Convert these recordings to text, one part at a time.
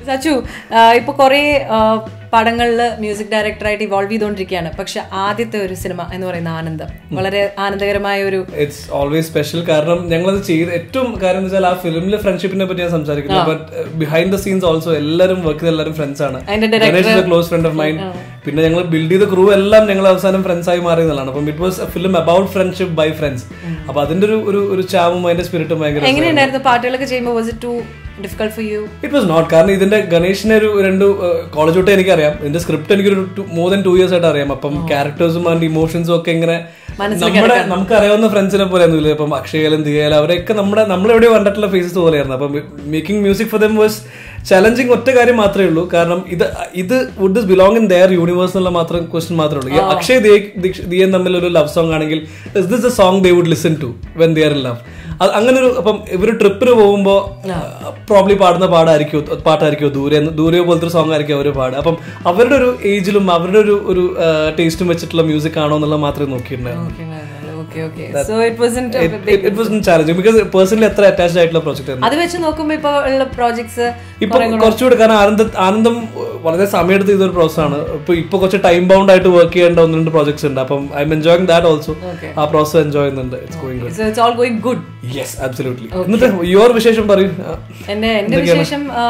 സച്ചു ഇപ്പൊ കുറെ പടങ്ങളിൽ music ഡയറക്ടറായിട്ട് evolve ചെയ്തുകൊണ്ടിരിക്കുകയാണ് പക്ഷെ ആദ്യത്തെ ഒരു സിനിമ എന്ന് പറയുന്ന ആനന്ദം വളരെ ആനന്ദകരമായ ഒരു ഇറ്റ്സ് ഓൾവേസ് സ്പെഷ്യൽ കാരണം ഞങ്ങളത് ചെയ്ത് ഏറ്റവും കാര്യം എന്ന് വെച്ചാൽ ആ ഫിലിമിലെ ഫ്രണ്ട്ഷിപ്പിനെ പറ്റി ഞാൻ സംസാരിക്കുന്നത് but behind the scenes also എല്ലാവരും വർക്ക് ചെയ്ത എല്ലാവരും ഫ്രണ്ട്സ് ആണ് അതിന്റെ Ganesh is close friend of mind പിന്നെ ഞങ്ങൾ ബിൽഡ് ചെയ്ത ക്രൂ എല്ലാം ഞങ്ങൾ അവസാനം ഫ്രണ്ട്സ് ആയി മാറിയതാണ് അപ്പം it was film about friendship by friends അപ്പൊ അതിന്റെ ഒരു ഒരു ഒരു ചാവും അതിന്റെ സ്പിരിറ്റും ഭയങ്കര എങ്ങനെയുണ്ടായിരുന്നു പാട്ടുകളൊക്കെ ചെയ്യുമ്പോൾ was it too difficult for you it was not കാരണം ഇതിന്റെ ഗണേഷിനെ ഒരു രണ്ട് കോളേജ് തൊട്ടേ എനിക്കറിയാം ഇതിന്റെ സ്ക്രിപ്റ്റ് എനിക്കൊരു മോർ ദൻ ടു ഇയേഴ്സ് ആയിട്ട് അറിയാം അപ്പം ക്യാരക്ടേഴ്സും അതിന്റെ ഇമോഷൻസും ഒക്കെ ഇങ്ങനെ നമ്മുടെ നമുക്ക് അറിയാവുന്ന ഫ്രണ്ട്സിനെ പോലെ ഒന്നുമില്ല ഇപ്പം അക്ഷയാലും ദിയാലും അവരെയൊക്കെ നമ്മുടെ നമ്മളെവിടെ കണ്ടിട്ടുള്ള ഫേസസ് പോലെയായിരുന്നു അപ്പം making music for them was challenging ഒറ്റ കാര്യം മാത്രമേ ഉള്ളൂ കാരണം ഇത് ഇത് would this belong in their universe എന്നുള്ള മാത്രം ക്വസ്റ്റൻ മാത്രമേ ഉള്ളൂ ഈ അക്ഷയ് ദിയൻ തമ്മിൽ ഒരു ലവ് സോങ് ആണെങ്കിൽ is this a song they would listen to when they're in love അങ്ങനെ ഒരു അപ്പം ഇവർ ട്രിപ്പിന് പോകുമ്പോൾ പ്രോബ്ലി പാടുന്ന പാടായിരിക്കും പാട്ടായിരിക്കും ദൂരെ ദൂരെ പോലത്തെ ഒരു സോങ് ആയിരിക്കും അവർ പാടുക അപ്പം അവരുടെ ഒരു ഏജിലും അവരുടെ ഒരു ഒരു ടേസ്റ്റും വെച്ചിട്ടുള്ള മ്യൂസിക് ആണോ എന്നുള്ളത് മാത്രമേ നോക്കിയിട്ടുണ്ടായിരുന്നു okay okay so it was it was challenging because personally എത്ര അറ്റാച്ച്ഡ് ആയിട്ടുള്ള പ്രോജക്റ്റ് ആയിരുന്നു അത് വെച്ച് നോക്കുമ്പോൾ ഇപ്പൊ ഉള്ള പ്രോജക്ട്സ് ഇപ്പൊ കുറച്ചുകൂടെ കാരണം ആനന്ദ ആനന്ദം വളരെ സമയമെടുത്ത് ചെയ്തൊരു പ്രോസസ് ആണ് ഇപ്പൊ ഇപ്പൊ കുറച്ച് ടൈം ബൗണ്ട് ആയിട്ട് വർക്ക് ചെയ്യേണ്ട ഒന്ന് രണ്ട് പ്രോജക്ട്സ് ഉണ്ട് അപ്പം I'm enjoying that also ആ പ്രോസസ് എൻജോയ് ചെയ്യുന്നുണ്ട് it's going good so it's all going good yes absolutely എന്നിട്ട് യുവർ വിശേഷം പറയൂ എന്റെ എന്റെ വിശേഷം ആ,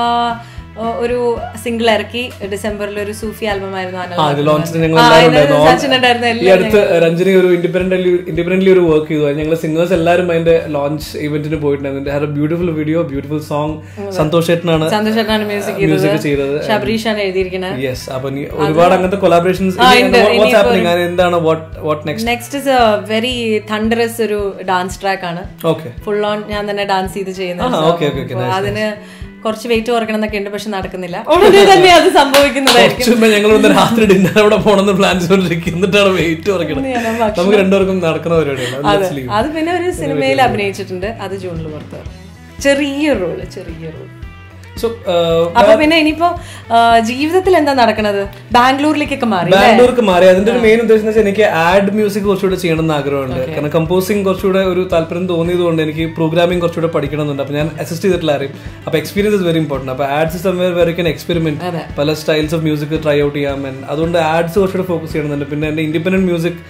ഒരു സിംഗിൾ ഇറക്കി ഡിസംബറിൽ ഒരു സൂഫി ആൽബം ആയിരുന്നു ആ ഇത് ലോഞ്ചിന് ഞങ്ങൾ ആ, എല്ലാവരും ഇത് ഉണ്ടായിരുന്നു സച്ചിൻ ഉണ്ടായിരുന്നു ഈ എല്ലാവരും അടുത്ത് രഞ്ജനി ഒരു ഇൻഡിപെൻഡന്റ് ഇൻഡിപെൻഡന്റ്ലി ഒരു വർക്ക് ചെയ്തു ഞങ്ങൾ സിംഗേഴ്സ് എല്ലാവരും അതിന്റെ ലോഞ്ച് ഇവന്റിന് പോയിട്ടുണ്ടായിരുന്നു have a beautiful video beautiful song Santhosh ചേട്ടനാണ് സന്തോഷായിട്ടാണ് മ്യൂസിക് മ്യൂസിക് ചെയ്തത് ശബരീഷാണ് എഴുതിയിരിക്കുന്നത് യെസ് അപ്പൊ നീ ഒരുപാട് അങ്ങനത്തെ കൊളാബറേഷൻസ് വാട്ട്സ് ഹാപ്പനിങ് എന്താണ് what what next next is a very thunderous ഒരു ഡാൻസ് ട്രാക്ക് ആണ് ഓക്കെ ഫുൾ ഓൺ ഞാൻ തന്നെ ഡാൻസ് ചെയ്ത് ചെയ്യുന്നത് ആ, okay, okay, okay, അപ്പൊ അതിന് കുറച്ച് വെയിറ്റ് കുറയ്ക്കണം എന്നൊക്കെ ഉണ്ട് പക്ഷെ നടക്കുന്നില്ല ഉടനെ തന്നെ അത് സംഭവിക്കുന്നതായിരിക്കും ചുമ്മാ ഞങ്ങൾ ഒന്ന് രാത്രി ഡിന്നർ അവിടെ പോണെന്ന് പ്ലാൻ ചെയ്തോണ്ടിരിക്കും എന്നിട്ടാണ് വെയിറ്റ് കുറയ്ക്കണം നമുക്ക് രണ്ടുപേർക്കും നടക്കുന്ന പരിപാടിയാണ് Let's leave. അത് പിന്നെ ഒരു സിനിമയിൽ അഭിനയിച്ചിട്ടുണ്ട് അത് ജൂണിൽ പുറത്തു വരും ചെറിയ റോള് ചെറിയ റോള് So, uh, അപ്പൊ പിന്നെ ഇനിയിപ്പോ ആ, ജീവിതത്തിൽ എന്താ നടക്കണത് ബാംഗ്ലൂരിലേക്കൊക്കെ മാറി ബാംഗ്ലൂർക്ക് മാറി അതിന്റെ ഒരു മെയിൻ ഉദ്ദേശം എന്ന് വെച്ചാൽ എനിക്ക് ആഡ് മ്യൂസിക് കുറച്ചുകൂടെ ചെയ്യണം എന്ന് ആഗ്രഹമുണ്ട് കാരണം കമ്പോസിംഗ് കുറച്ചുകൂടെ ഒരു താല്പര്യം തോന്നിയത് കൊണ്ട് എനിക്ക് പ്രോഗ്രാമിംഗ് കുറച്ചുകൂടെ പഠിക്കണമെന്നുണ്ട് അപ്പൊ ഞാൻ അസിസ്റ്റ് ചെയ്തിട്ടില്ല ആരെയും അപ്പൊ എക്സ്പീരിയൻസ് ഇസ് വെരി ഇമ്പോർട്ടന്റ് അപ്പൊ ads somewhere very can experiment പല styles of music try out ചെയ്യാം And അതുകൊണ്ട് ആഡ്സ് കുറച്ചുകൂടെ ഫോക്കസ് ചെയ്യണമെന്നുണ്ട് പിന്നെ എന്റെ ഇൻഡിപെൻഡന്റ് മ്യൂസിക്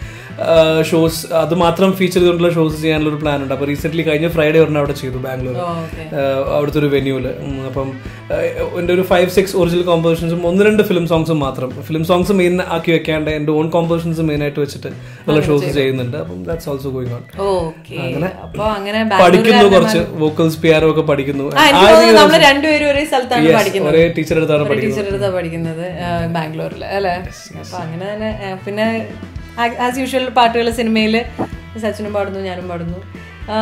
ഷോസ് അത് മാത്രം ഫീച്ചർ ചെയ്തുകൊണ്ടുള്ള ഷോസ് ചെയ്യാനുള്ള ഒരു പ്ലാൻ ഉണ്ട് അപ്പൊ റീസെന്റ് കഴിഞ്ഞ ഫ്രൈഡേ ഒരെണ്ണം അവിടെ ചെയ്തു ബാംഗ്ലൂർ അവിടുത്തെ ഒരു വെന്യൂല് അപ്പം ആഹ് എൻ്റെ ഒരു ഫൈവ് സിക്സ് ഒറിജിനൽ കോമ്പോസിഷൻസും ഒന്ന് രണ്ട് ഫിലിം സോങ്സും മാത്രം ഫിലിം സോങ്സ് മെയിൻ ആക്കി വെക്കാണ്ട് എൻ്റെ ഓൺ കോമ്പോസിഷൻസ് മെയിൻ ആയിട്ട് വെച്ചിട്ട് ഉള്ള ഷോസ് ചെയ്യുന്നുണ്ട് അപ്പം that's also going on okay അപ്പൊ അങ്ങനെ പഠിക്കുന്നു കുറച്ച് വോക്കൽസ് പിയാനോ ഒക്കെ പഠിക്കുന്നു ആ, എനിക്ക് തോന്നുന്നു നമ്മള് രണ്ടുപേരും ഒരേ സ്ഥലത്താണ് പഠിക്കുന്നത് ഒരേ ടീച്ചർ അടുത്താണ് പഠിക്കുന്നത് ടീച്ചറുടെ അടുത്താ പഠിക്കുന്നത് ബാംഗ്ലൂരിൽ അല്ലേ അപ്പൊ അങ്ങനെ തന്നെ ആ, പിന്നെ ആസ് യൂഷ്വൽ പാട്ടുകൾ സിനിമയില് സച്ചിനും പാടുന്നു ഞാനും പാടുന്നു ah,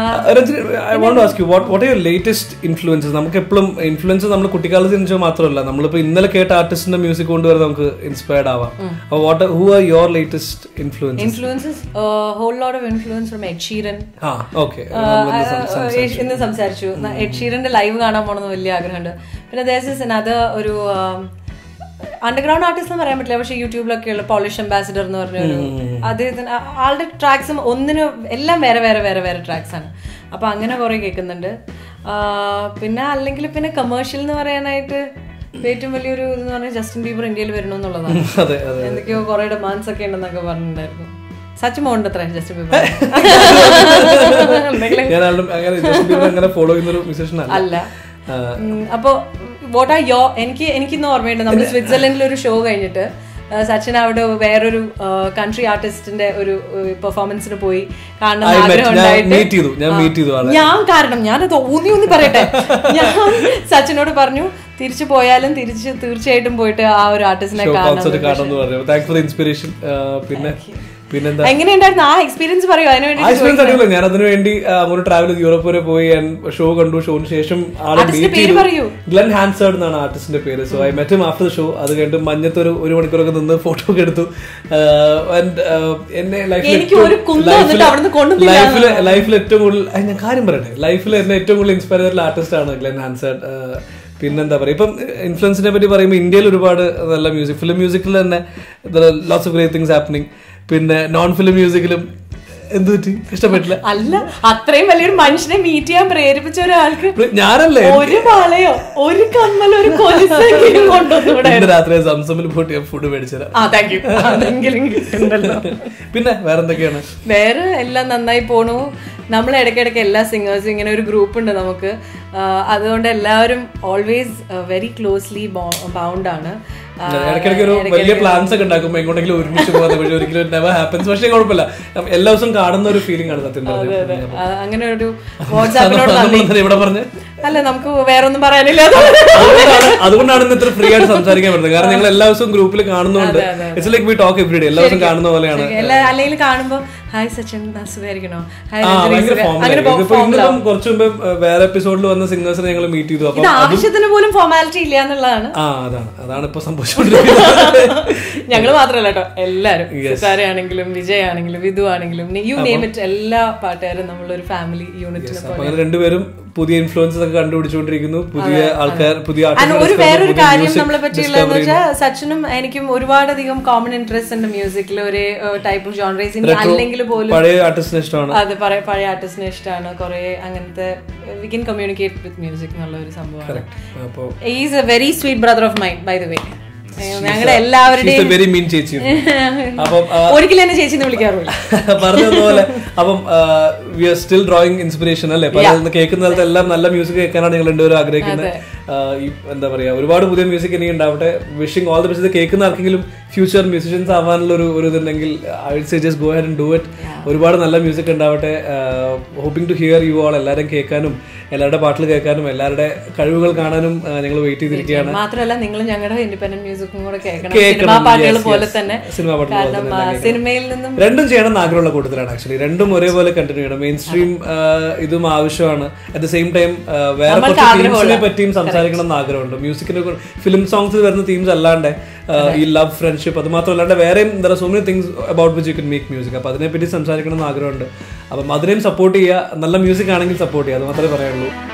I won't ask you what what your latest influences നമുക്ക് എപ്പോഴും ഇൻഫ്ലുവൻസ് നമ്മൾ കുട്ടിക്കാലത്ത് ജനിച്ചോ മാത്രമല്ല നമ്മളിപ്പോ ഇന്നലെ കേട്ട ആർട്ടിസ്റ്റിന്റെ മ്യൂസിക് കൊണ്ടുവരെ നമുക്ക് ഇൻസ്പയർഡ് ആവാം what who are your latest influence influences whole lot of influence from Ed Sheeran ah okay ഇന്ന് സംസാരിച്ചു ന- എഡ് ഷീരന്റെ ലൈവ് കാണാൻ പോണെന്ന് വലിയ ആഗ്രഹമുണ്ട് പിന്നെ ദേശസ് അത് ഒരു അണ്ടർഗ്രൗണ്ട് ആർട്ടിസ്റ്റ് എന്ന് പറയാൻ പറ്റില്ല പക്ഷെ യൂട്യൂബിലൊക്കെ ഉള്ള പോളിഷ് അംബാസിഡർ എന്ന് പറഞ്ഞ ഒരു അദ്ദേഹത്തിന് ആ- ആളുടെ ട്രാക്സും ഒന്നിനും എല്ലാം വേറെ വേറെ വേറെ വേറെ ട്രാക്സ് ആണ് അപ്പൊ അങ്ങനെ കുറെ കേൾക്കുന്നുണ്ട് ആ, പിന്നെ അല്ലെങ്കിൽ പിന്നെ കമേഴ്ഷ്യൽ എന്ന് പറയാനായിട്ട് ഏറ്റവും വലിയൊരു ഇതെന്ന് പറഞ്ഞാൽ ജസ്റ്റിൻ ബീബർ ഇന്ത്യയിൽ വരണമെന്നുള്ളതാണ് അതെ അതെ എന്തൊക്കെയോ കുറെ ഡിമാൻഡ്സ് ഒക്കെ ഉണ്ടെന്നൊക്കെ പറഞ്ഞിട്ടുണ്ടായിരുന്നു സച്ച് മോണ്ട് അത്ര ജസ്റ്റിൻ ബീബർ എന്തെങ്കിലും ഞാൻ ആളും അങ്ങനെ ജസ്റ്റിൻ ബീബർ അങ്ങനെ ഫോളോ ചെയ്യുന്ന ഒരു മ്യൂസിഷ്യൻ അല്ല അല്ല ഉം, അപ്പൊ വാട്ട് ആർ യോ എനിക്ക് എനിക്കിന്ന് ഓർമ്മയുണ്ട് നമ്മൾ സ്വിറ്റ്സർലൻഡിൽ ഒരു ഷോ കഴിഞ്ഞിട്ട് ആ, സച്ചിൻ അവിടെ വേറൊരു കൺട്രി ആർട്ടിസ്റ്റിന്റെ ഒരു പെർഫോമൻസിന് പോയി കാണണം I met- ആഗ്രഹം ഞാൻ ഉണ്ടായിട്ട് meet ചെയ്തു. ഞാൻ meet ചെയ്തു ആളെ. ഞാൻ കാരണം ഞാനത് ഊന്നി ഊന്നി പറയട്ടെ ഞാൻ സച്ചിനോട് പറഞ്ഞു തിരിച്ചു പോയാലും തിരിച്ച് തീർച്ചയായിട്ടും പോയിട്ട് ആ ഒരു ആർട്ടിസ്റ്റിനെ ഷോ കാണണം കോൺസെർട്ട് കാണണം എന്ന് പറഞ്ഞു താങ്ക്സ് ഫോർ ഇൻസ്പിറേഷൻ പിന്നെ പിന്നെന്താ എങ്ങനെയുണ്ടായിരുന്നു ആ എക്സ്പീരിയൻസ് പറയൂ അതിനു വേണ്ടി ആ എക്സ്പീരിയൻസ് അടിപൊളി ഞാൻ അതിനു വേണ്ടി ആ, അങ്ങോട്ട് ട്രാവൽ ചെയ്ത് യൂറോപ്പ് വരെ പോയി ഷോ കണ്ടു ഷോന് ശേഷം ആളെ Artist ന്റെ മീറ്റ് പേര് ചെയ്തു പറയൂ. ഗ്ലെൻ ഹാൻസേർഡ് എന്നാണ് ആർട്ടിസ്റ്റിന്റെ പേര് so I met after show അത് കഴിഞ്ഞിട്ട് മഞ്ഞത്ത് ഒരു ഒരു മണിക്കൂറൊക്കെ നിന്ന് ഫോട്ടോ ഒക്കെ എടുത്തു ആൻഡ് എന്നെ എനിക്ക് ഒരു കുന്തം വന്നിട്ട് അവിടുന്ന് കൊണ്ടുവന്നില്ല ലൈഫിൽ ലൈഫിൽ ഏറ്റവും കൂടുതൽ ആ, ഞാൻ കാര്യം പറയട്ടെ ലൈഫിൽ എന്നെ ഏറ്റവും കൂടുതൽ ഇൻസ്പയർ ചെയ്തിട്ടുള്ള ആർട്ടിസ്റ്റ് ആണ് ഗ്ലെൻ ഹാൻസേർഡ് പിന്നെന്താ പറയുക ഇപ്പം ഇൻഫ്ലുവൻസിനെ പറ്റി പറയുമ്പോൾ ഇന്ത്യയിൽ ഒരുപാട് നല്ല മ്യൂസിക് ഫിലിം മ്യൂസിക്കിൽ തന്നെ lots of great things happening പിന്നെ നോൺ ഫിലിം മ്യൂസിക്കിലും എന്ത് പറ്റി ഇഷ്ടപ്പെട്ടില്ല അല്ല അത്രയും വലിയൊരു മനുഷ്യനെ മീറ്റ് ചെയ്യാൻ പ്രേരിപ്പിച്ച ഒരാൾക്ക് ഞാനല്ലേ ഒരു മാലയോ ഒരു കമ്മലോ ഒരു കൊലുസെങ്കിലും കൊണ്ടുവന്നൂടെ ഇന്ന് രാത്രി സംസമിൽ പോയിട്ട് ഞാൻ ഫുഡ് മേടിച്ചുതരാം ആ താങ്ക് യു അതെങ്കിലും കിട്ടുന്നുണ്ടല്ലോ പിന്നെ വേറെന്തൊക്കെയാണ് വേറെ എല്ലാം നന്നായി പോണു നമ്മൾ ഇടയ്ക്കിടയ്ക്ക് എല്ലാ സിംഗേഴ്സും ഇങ്ങനെ ഒരു ഗ്രൂപ്പ് ഉണ്ട് നമുക്ക് ആ, അതുകൊണ്ട് എല്ലാവരും ഓൾവേസ് വെരി ക്ലോസ്ലി ബൗണ്ട് ആണ് ആ, ഇടയ്ക്കിടയ്ക്ക് ഒരു വലിയ പ്ലാൻസ് ഒക്കെ ഉണ്ടാക്കുമ്പോ എങ്ങോട്ടെങ്കിലും ഒരുമിച്ച് പോകാതെ പക്ഷേ ഒരിക്കലും നെവർ ഹാപ്പൻസ് പക്ഷേ കുഴപ്പമില്ല എല്ലാ ദിവസവും കാണുന്ന ഒരു ഫീലിംഗ് ആണ് സത്യം പറഞ്ഞത് ആ, അങ്ങനെ ഒരു വാട്സാപ്പിനോട് നന്ദി നമ്മളെന്താ ഇവിടെ പറഞ്ഞത് അല്ല നമുക്ക് വേറെ ഒന്നും പറയാനില്ല അതുകൊണ്ടാണ് അതുകൊണ്ടാണ് ഇന്ന് ഇത്ര ഫ്രീ ആയിട്ട് സംസാരിക്കാൻ പറ്റുന്നത് കാരണം ഞങ്ങൾ എല്ലാ ദിവസവും ഗ്രൂപ്പിൽ കാണുന്നുണ്ട് it's like we talk every day എല്ലാ ദിവസവും കാണുന്ന പോലെയാണ് എല്ലാ അല്ലെങ്കിൽ കാണുമ്പോ ഹായ് സച്ചിൻ സുഖായിരിക്കണോ ഹായ് ആ രഞ്ജനി, ഭയങ്കര സുഖ-" ഫോമിലായി അങ്ങനെ ഇതിപ്പോ ഇന്നിപ്പം കുറച്ചു മുമ്പ് ഏഹ്, വേറെ എപ്പിസോഡിൽ വന്ന സിംഗേഴ്സിനെ ഞങ്ങൾ മീറ്റ് ചെയ്തു അപ്പൊ ഇത് ആവശ്യത്തിന് പോലും ഫോർമാലിറ്റി ഇല്ല എന്നുള്ളതാണ് ആ അതാണ് അതാണ് ഇപ്പൊ സംഭവിച്ചുകൊണ്ടിരിക്കുന്നത് ഞങ്ങൾ മാത്രമല്ല കേട്ടോ എല്ലാരും സിതാരയാണെങ്കിലും വിജയ് ആണെങ്കിലും വിധു ആണെങ്കിലും യു നെയിം ഇറ്റ് എല്ലാ പാട്ടുകാരും നമ്മളൊരു ഫാമിലി യൂണിറ്റിനെ അപ്പൊ അങ്ങനെ രണ്ടുപേരും പുതിയ ഇൻഫ്ലുവൻസസ് ഒക്കെ കണ്ടുപിടിച്ചുകൊണ്ടിരിക്കുന്നു പുതിയ ആൾക്കാർ പുതിയ And artists ഒരു discover, വേറൊരു പുതിയ കാര്യം music നമ്മളെ പറ്റിയുള്ള discover വെച്ചാൽ സച്ചിനും എനിക്കും ഒരുപാടധികം കോമൺ ഇൻട്രസ്റ്റ് ഉണ്ട് മ്യൂസിക്കിൽ ഒരു ടൈപ്പ് ഓഫ് ജോൺറേസ് ഇനി അല്ലെങ്കിൽ പോലും പഴയ ആർട്ടിസ്റ്റിനെ ഇഷ്ടമാണ് അത് പറയ- പഴയ ആർട്ടിസ്റ്റിനെ ഇഷ്ടമാണ് കുറെ അങ്ങനത്തെ we can communicate with music എന്നുള്ള ഒരു സംഭവമാണ് അപ്പൊ is a very sweet brother of mind by the way ഞങ്ങളുടെ എല്ലാവരുടെയും വെരി മീൻ ചേച്ചി അപ്പം ആ, ഒരിക്കലും എന്നെ ചേച്ചിന്ന് വിളിക്കാറില്ല പറഞ്ഞതുപോലെ അപ്പം we are still drawing inspiration അല്ലേ പല കേൾക്കുന്ന സ്ഥലത്ത് എല്ലാം നല്ല മ്യൂസിക് കേൾക്കാനാണ് ഞങ്ങൾ രണ്ടുപേരും ആഗ്രഹിക്കുന്നത് ആ, ഈ എന്താ പറയാ ഒരുപാട് പുതിയ മ്യൂസിക് ഇനി ഉണ്ടാവട്ടെ വിഷിംഗ് ഓൾ ദ ബെസ്റ്റ് കേൾക്കുന്ന ആർക്കെങ്കിലും ഫ്യൂച്ചർ മ്യൂസിഷ്യൻസ് ആവാനുള്ള ഒരു ഒരു ഇതുണ്ടെങ്കിൽ I say just go and do it ഒരുപാട് നല്ല മ്യൂസിക് ഉണ്ടാവട്ടെ hoping to hear you all എല്ലാവരും കേൾക്കാനും എല്ലാവരുടെ പാട്ടുകൾ കേൾക്കാനും എല്ലാവരുടെ കഴിവുകൾ കാണാനും ഞങ്ങൾ വെയിറ്റ് ചെയ്തിരിക്കുകയാണ് മാത്രമല്ല നിങ്ങൾ ഞങ്ങളുടെ ഇൻഡിപെൻഡന്റ് മ്യൂസിക്കും കൂടെ കേൾക്കണം കേൾക്കണം, സിനിമാ പാട്ടുകൾ yes, പോലെ yes. തന്നെ സിനിമാ പാട്ടുകൾ പോലെ കാരണം തന്നെ ആ, സിനിമയിൽ നിന്നും രണ്ടും ചെയ്യണം എന്ന് ആഗ്രഹമുള്ള കൂട്ടത്തിലാണ് ആക്ച്വലി രണ്ടും ഒരേപോലെ കണ്ടിന്യൂ ചെയ്യണം മെയിൻ സ്ട്രീം ഇതും ആവശ്യമാണ് അറ്റ് ദ സെയിം ടൈം വേറെ കുറച്ച് തീംസിനെ പറ്റിയും സംസാരിക്കണം എന്ന് ആഗ്രഹമുണ്ട് മ്യൂസിക്കിനെ ഫിലിം സോങ്സിൽ വരുന്ന തീംസ് അല്ലാണ്ട് ആ, ഈ ലവ് ഫ്രണ്ട്ഷിപ്പ് അത് മാത്രമല്ലാണ്ട് വേറെയും there so many things about which you can make music അപ്പോൾ അതിനെപ്പറ്റി സംസാരിക്കണം എന്ന് ആഗ്രഹമുണ്ട് അപ്പം അതിനെയും സപ്പോർട്ട് ചെയ്യുക നല്ല മ്യൂസിക് ആണെങ്കിൽ സപ്പോർട്ട് ചെയ്യുക അത് മാത്രമേ പറയാനുള്ളൂ